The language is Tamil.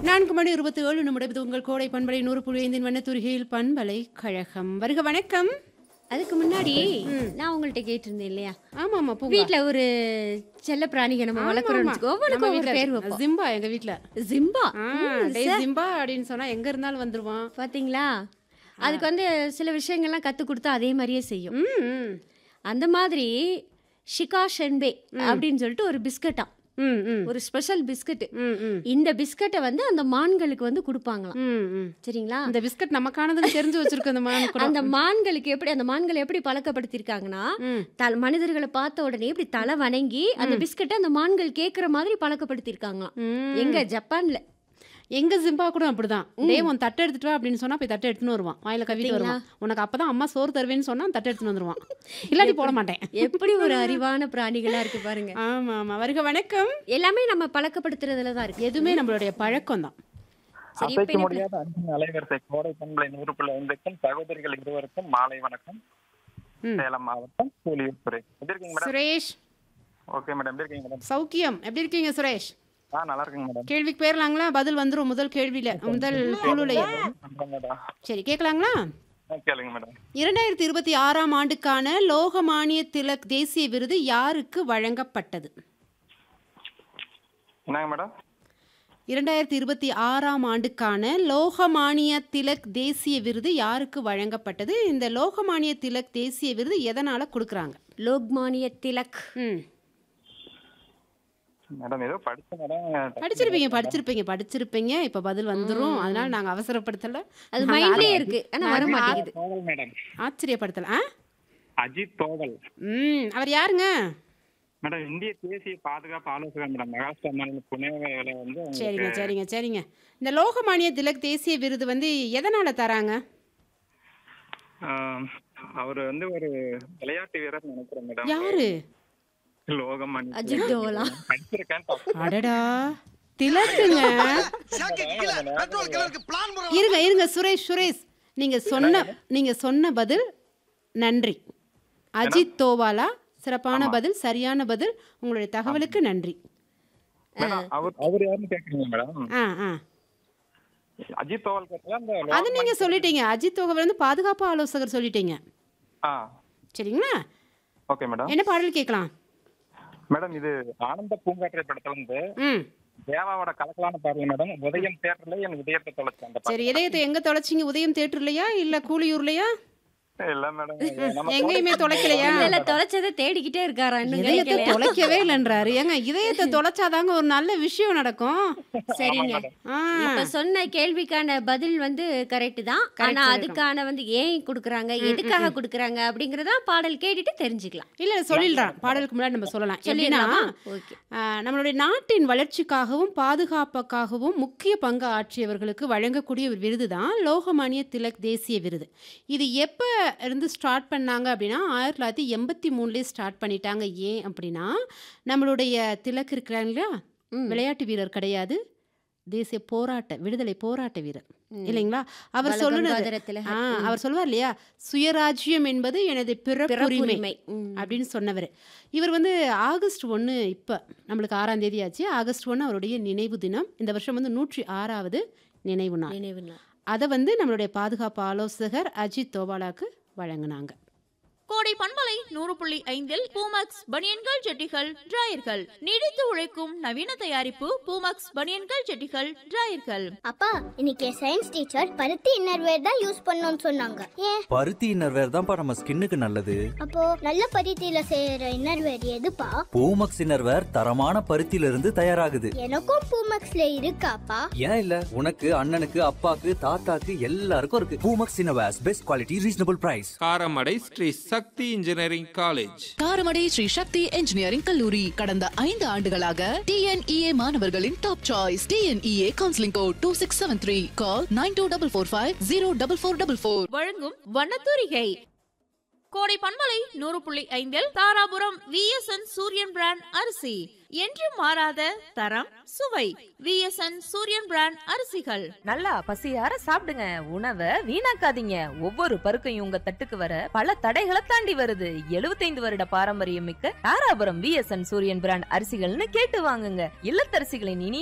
நான்கு மணி இருபத்தி ஏழு நிமிடம் இது உங்கள் கோடை பண்பலை நூறு புள்ளி ஐந்தின் வண்ணத்துறையில் பண்பலை கழகம் வருக வணக்கம் அதுக்கு முன்னாடி நான் உங்கள்ட்ட கேட்டிருந்தேன் இல்லையா ஆமா ஆமா பூங்கா. வீட்ல ஒரு செல்ல பிராணிக நம்ம ஆமா, வளர்க்குறோம்னு ஆமா. வச்சுக்கோ நம்ம ஒவ்வொன்றுக்கும் ஒரு வீட்ல பேர் இருக்கு. வைப்போம் ஜிம்பா எங்க வீட்ல ஜிம்பா ஆ, ம், டேய் ச- ஜிம்பா அப்படின்னு சொன்னா எங்க இருந்தாலும் வந்துருவான் பாத்தீங்களா அதுக்கு வந்து சில விஷயங்கள்லாம் கத்து கொடுத்தா அதே மாதிரியே செய்யும் ம், ம். அந்த மாதிரி ஷிகா ஷென்பே அப்படின்னு சொல்லிட்டு ஒரு பிஸ்கட்டா ம், ம். ஒரு ஸ்பெஷல் பிஸ்கட் ம், ம். இந்த பிஸ்கட்டை வந்து அந்த மான்களுக்கு வந்து கொடுப்பாங்களாம் ம், ம். சரிங்களா இந்த பிஸ்கட் நமக்கானதுன்னு தெரிஞ்சு வச்சிருக்கு அந்த மான் கூட அந்த மான்களுக்கு எப்படி அந்த மான்களை எப்படி பழக்கப்படுத்திருக்காங்கன்னா ம். தல மனிதர்களை பார்த்த உடனே இப்படி தலை வணங்கி அந்த பிஸ்கட்டை அந்த மான்கள் கேட்குற மாதிரி பழக்கப்படுத்திருக்காங்களாம் ம். எங்க ஜப்பான்ல எங்க ஜிம்பா கூட அப்படிதான் டே உன் தட்டை எடுத்துட்டு வா அப்படின்னு சொன்னா போய் தட்டை எடுத்துன்னு வருவான் வாயில கவிட்டு வருவான் உனக்கு அப்பதான் அம்மா சோறு தருவேன்னு சொன்னா தட்டை எடுத்துன்னு வந்துருவான் இல்லாட்டி போட மாட்டேன் எப்படி ஒரு அறிவான பிராணிகளா இருக்கு பாருங்க ஆமா ஆமா வருக வணக்கம் எல்லாமே நம்ம பழக்கப்படுத்துறதுல தான் இருக்கு எதுவுமே நம்மளுடைய பழக்கம் தான் சரி இப்ப அசைக்க என்ன முடியாத அன்பின் அலைவரிசை கோடை பண்பலை நூறு புள்ளி ஐந்துக்கும் சகோதரிகள் இருவருக்கும் மாலை வணக்கம் ம். சேலம் மாவட்டம் கூலியூர் துறை எப்படி இருக்கீங்க மேடம் சுரேஷ் ஓகே மேடம் எப்படி இருக்கீங்க மேடம் சௌக்கியம் எப்படி இருக்கீங்க சுரேஷ் ஆ நல்லா இருக்கீங்க மேடம் கேள்விக்கு போயிடலாங்களா பதில் வந்துரும் முதல் கேள்வியில முதல் குழுலையே நன்றி மேடம் சரி கேட்கலாங்களா ஆ, கேளுங்க மேடம் இரண்டாயிரத்தி இருபத்தி ஆறாம் ஆண்டுக்கான லோகமானிய திலக் தேசிய விருது யாருக்கு வழங்கப்பட்டது என்னங்க மேடம் இரண்டாயிரத்தி இருபத்தி ஆறாம் ஆண்டுக்கான லோகமானிய திலக் தேசிய விருது யாருக்கு வழங்கப்பட்டது இந்த லோகமானிய திலக் தேசிய விருது எதனால கொடுக்குறாங்க லோக்மானிய திலக் ம் மேடம் ஏதோ படிச்ச மேடம் படிச்சிருப்பீங்க படிச்சிருப்பீங்க படிச்சிருப்பீங்க இப்ப பதில் வந்துரும் அதனால நாங்க அவசரப்படுத்தல அது நாங்க மைண்ட்லயே இருக்கு ஆனா வர மாட்டேங்குது தோவல் மேடம் ஆச்சரியப்படுத்தல ஆ அஜித் தோவல் ம் அவர் யாருங்க மேடம் இந்திய தேசிய பாதுகாப்பு ஆலோசகர் மேடம் மகாராஷ்டிரா மாநில புனேல வந்து சரிங்க சரிங்க சரிங்க இந்த லோகமானிய திலக் தேசிய விருது வந்து எதனால தராங்க அவர் வந்து ஒரு விளையாட்டு வீரர் நினைக்கிறேன் மேடம் யாரு லோகம் அஜித் தோவலா படிச்சிருக்கேன் அடடா திலக்குங்க இருங்க இருங்க சுரேஷ் சுரேஷ் நீங்க சொன்ன நீங்க சொன்ன பதில் நன்றி அஜித் தோவாலா சிறப்பான பதில் சரியான பதில் உங்களுடைய தகவலுக்கு நன்றி மேடம் அவர் அவர் யாருன்னு கேக்குறீங்க மேடம் ஆ ஆ அஜித் தோவல் கேட்டல அந்த அது நீங்க சொல்லிட்டீங்க அஜித் தோகல் வந்து பாதுகாப்பு ஆலோசகர் சொல்லிட்டீங்க ஆ சரிங்களா ஓகே மேடம் என்ன பாடல் கேட்கலாம் மேடம் இது ஆனந்த பூங்காற்றை படத்துல வந்து ம் தேவாவோட கலக்கலான பாடல் மேடம் உதயம் தேட்டர்ல என் இதயத்தை தொலைச்சேன் அந்த சரி இதயத்தை எங்க தொலைச்சிங்க உதயம் தேட்டர்லையா இல்ல கூலியூர்லையா பாட்டு இல்ல மேடம் நம்ம எங்கேயுமே தொலைக்கலையா இல்ல தொலைச்சதை தேடிக்கிட்டே இருக்காரா இன்னும் இதயத்தை கிடைக்கலையா? தொலைக்கவே இல்லைன்றாரு ஏங்க இதயத்தை தொலைச்சாதாங்க ஒரு நல்ல விஷயம் நடக்கும் சரிங்க ஆ இப்ப சொன்ன கேள்விக்கான பதில் வந்து கரெக்ட் தான் ஆனா தான் அதுக்கான வந்து ஏன் கொடுக்குறாங்க எதுக்காக கொடுக்குறாங்க அப்படிங்கறத பாடல் கேட்டுட்டு தெரிஞ்சுக்கலாம் இல்ல சொல்லிடுறான் பாடலுக்கு முன்னாடி நம்ம சொல்லலாம் எப்படின்னா சொல்லிடலாமா ஓகே ஆ, நம்மளுடைய நாட்டின் வளர்ச்சிக்காகவும் பாதுகாப்புக்காகவும் முக்கிய பங்கு ஆற்றியவர்களுக்கு வழங்கக்கூடிய ஒரு விருது தான் லோகமானிய திலக் தேசிய விருது இது எப்போ இருந்து ஸ்டார்ட் பண்ணாங்க அப்படின்னா ஆயிரத்தி தொள்ளாயிரத்தி எண்பத்தி மூணுலேயே ஸ்டார்ட் பண்ணிட்டாங்க ஏன் அப்படின்னா நம்மளுடைய திலக் இருக்கிறாங்க இல்லையா விளையாட்டு வீரர் கிடையாது தேசிய போராட்ட விடுதலை போராட்ட வீரர் இல்லைங்களா அவர் சொல்லுனது பாலகங்காதர திலகர். ஆ, அவர் சொல்வார் இல்லையா சுயராஜ்யம் என்பது எனது பிறப்புரிமை பிறப்புரிமை. ம். அப்படின்னு சொன்னவர் இவர் வந்து ஆகஸ்ட் ஒன்று இப்போ நம்மளுக்கு ஆறாம் தேதி ஆச்சு ஆகஸ்ட் ஒன்று அவருடைய நினைவு தினம் இந்த வருஷம் வந்து நூற்றி ஆறாவது நினைவு நாள் நினைவு நாள். அதை வந்து நம்மளுடைய பாதுகாப்பு ஆலோசகர் அஜித் தோவாலாக்கு வழங்கினாங்க கோடை பண்பலை நூறு புள்ளி ஐந்தில் பூமக்ஸ் பனியன்கள் ஜெட்டிகள் டிராயர்கள் நீடித்து உழைக்கும் நவீன தயாரிப்பு பூமக்ஸ் பனியன்கள் ஜெட்டிகள் டிராயர்கள் அப்பா இன்னைக்கு சயின்ஸ் டீச்சர் பருத்தி இன்னர்வேர் தான் யூஸ் பண்ணணும்னு சொன்னாங்க ஏன் பருத்தி இன்னர்வேர் தான்ப்பா நம்ம ஸ்கின்னுக்கு நல்லது அப்போ நல்ல பருத்தியில செய்யற இன்னர்வேர் எதுப்பா பூமக்ஸ் இன்னர்வேர் தரமான பருத்தியில இருந்து தயாராகுது எனக்கும் பூமக்ஸ்ல இருக்காப்பா ஏன் இல்ல உனக்கு அண்ணனுக்கு அப்பாக்கு தாத்தாக்கு எல்லாருக்கும் இருக்கு Poomex innerwears best quality reasonable price Karamadai Sri Sakthi engineering college Karamadai Sri Sakthi engineering கல்லூரி கடந்த ஐந்து ஆண்டுகளாக டிஎன்இஏ மாணவர்களின் top choice TNEA counselling code two six seven three call nine two double four five zero double four double four வழங்கும் வண்ணத்தூரிகை கோடை பண்பலை நூறு புள்ளி ஐந்தில் தாராபுரம் விஎஸ்என் சூரியன் பிராண்ட் அரிசி என்று மாறாத தரம் சுவை விஎஸ்என் சூரியன் பிராண்ட் அரிசிகள் நல்லா பசியார சாப்பிடுங்க உணவை வீணாக்காதீங்க ஒவ்வொரு பருக்கையும் உங்க தட்டுக்கு வர பல தடைகளை தாண்டி வருது 75 வருட பாரம்பரியம் மிக்க தாராபுரம் விஎஸ்என் சூரியன் பிராண்ட் அரிசிகள்னு கேட்டு வாங்குங்க இல்லத்தரசிகளின் இனிய